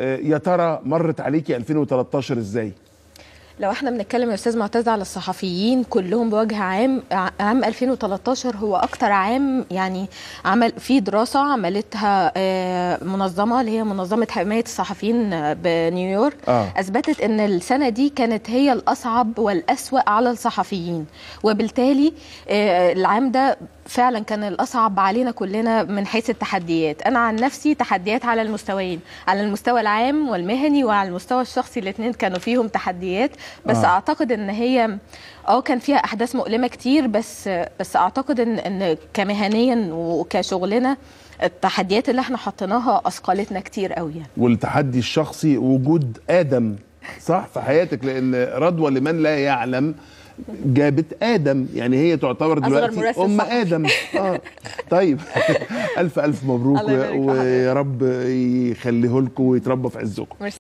آه، يا ترى مرت عليكي 2013 ازاي لو احنا بنتكلم يا استاذ معتز على الصحفيين كلهم بوجه عام ع- عام 2013 هو اكتر عام يعني عمل في دراسه عملتها آه، منظمه اللي هي منظمه حمايه الصحفيين آه، بنيويورك آه. اثبتت ان السنه دي كانت هي الاصعب والاسوا على الصحفيين وبالتالي آه، العام ده فعلا كان الاصعب علينا كلنا من حيث التحديات انا عن نفسي تحديات على المستويين على المستوى العام والمهني وعلى المستوى الشخصي الاثنين كانوا فيهم تحديات بس آه. آه. اعتقد ان هي اه كان فيها احداث مؤلمه كتير بس بس اعتقد ان ان كمهنيا وكشغلنا التحديات اللي احنا حطيناها اثقلتنا كتير قوي يعني. والتحدي الشخصي وجود ادم صح في حياتك لان رضوى لمن لا يعلم جابت ادم يعني هي تعتبر أصغر دلوقتي مراسل ام صحفي. ادم اه طيب الف الف مبروك الله يبارك في ويا رب يخليه لكم ويتربى في عزكم